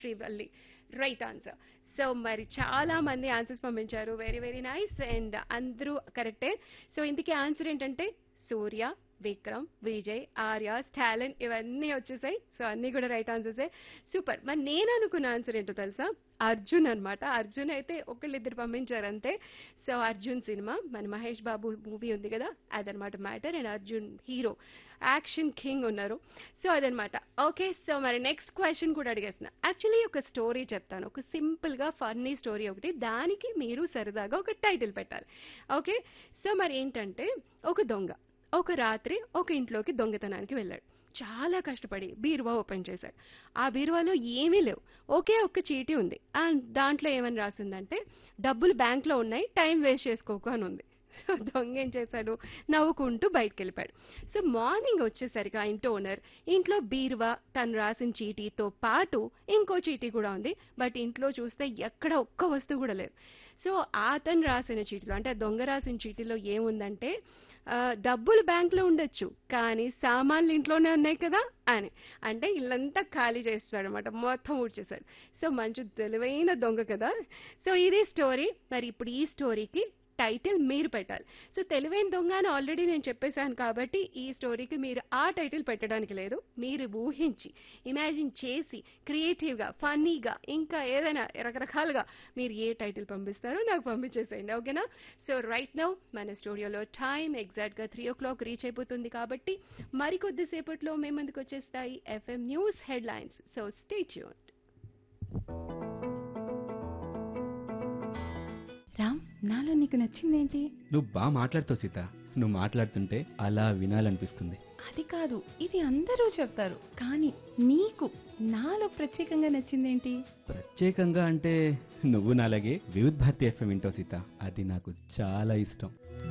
Srivalli right answer so మరి చాలా మంది ఆన్సర్స్ పంపించారు వెరీ వెరీ నైస్ అండ్ అందరూ కరెక్టే సో ఇందుకే ఆన్సర్ ఏంటంటే సూర్య విక్రమ్ విజయ్ ఆర్య స్టాలిన్ ఇవన్నీ వచ్చేసాయి సో అన్నీ కూడా రైట్ ఆన్సర్సే సూపర్ మరి నేను అనుకున్న ఆన్సర్ ఏంటో తెలుసా అర్జున్ అన్నమాట అర్జున్ అయితే ఒకళ్ళిద్దరు పంపించారు అంతే సో అర్జున్ సినిమా మన మహేష్ బాబు మూవీ ఉంది కదా అదనమాట matter and Arjun hero action king ఉన్నారు సో అదనమాట ఓకే సో మరి నెక్స్ట్ క్వశ్చన్ కూడా అడిగేస్తున్నా యాక్చువల్లీ ఒక స్టోరీ చెప్తాను ఒక సింపుల్ గా ఫన్నీ స్టోరీ ఒకటి దానికి మీరు సరదాగా ఒక టైటిల్ పెట్టాలి ఓకే సో మరి ఏంటంటే ఒక దొంగ ఒక రాత్రి ఒక ఇంట్లోకి దొంగతనానికి వెళ్ళాడు చాలా కష్టపడి బీరువా ఓపెన్ చేశాడు ఆ బీరువాలో ఏమీ లేవు ఒకే ఒక్క చీటీ ఉంది ఆ దాంట్లో ఏమని రాసిందంటే డబ్బులు బ్యాంక్లో ఉన్నాయి టైం వేస్ట్ చేసుకోకు అని ఉంది సో దొంగ ఏం చేశాడు నవ్వుకుంటూ బయటకు వెళ్ళిపోయాడు సో మార్నింగ్ వచ్చేసరికి ఆ ఇంటి ఓనర్ ఇంట్లో బీరువా తను రాసిన చీటీతో పాటు ఇంకో చీటీ కూడా ఉంది బట్ ఇంట్లో చూస్తే ఎక్కడ ఒక్క వస్తువు కూడా లేదు సో అతను రాసిన చీటీలో అంటే ఆ దొంగ రాసిన చీటీలో ఏముందంటే ఆ, డబ్బులు బ్యాంకులో ఉండొచ్చు కానీ సామాన్లు ఇంట్లోనే ఉన్నాయి కదా అని అంటే ఇల్లంతా ఖాళీ చేస్తాడు అనమాట మొత్తం ఊడ్చేశాడు సో మంచి తెలివైన దొంగ కదా సో ఇది స్టోరీ మరి ఇప్పుడు ఈ స్టోరీకి టైటిల్ మీరు పెట్టాలి సో తెలివైన దొంగ అని ఆల్రెడీ నేను చెప్పేశాను కాబట్టి ఈ స్టోరీకి మీరు ఆ టైటిల్ పెట్టడానికి లేదు మీరు ఊహించి ఇమాజిన్ చేసి క్రియేటివ్గా ఫన్నీగా ఇంకా ఏదైనా రకరకాలుగా మీరు ఏ టైటిల్ పంపిస్తారో నాకు పంపించేసేయండి ఓకేనా సో రైట్ నౌ మన స్టూడియోలో టైం ఎగ్జాక్ట్గా త్రీ ఓ క్లాక్ రీచ్ అయిపోతుంది కాబట్టి మరికొద్దిసేపట్లో మేము ముందుకు వచ్చేస్తాయి FM news headlines so stay tuned Ram నాలో నీకు నచ్చిందేంటి నువ్వు బాగా మాట్లాడుతావు సీత నువ్వు మాట్లాడుతుంటే అలా వినాలనిపిస్తుంది అది కాదు ఇది అందరూ చెప్తారు కానీ నీకు నాలో ప్రత్యేకంగా నచ్చిందేంటి ప్రత్యేకంగా అంటే నువ్వు నాలాగే వివిధ్ భారతి ఎఫ్ఎం వింటావు సీత అది నాకు చాలా ఇష్టం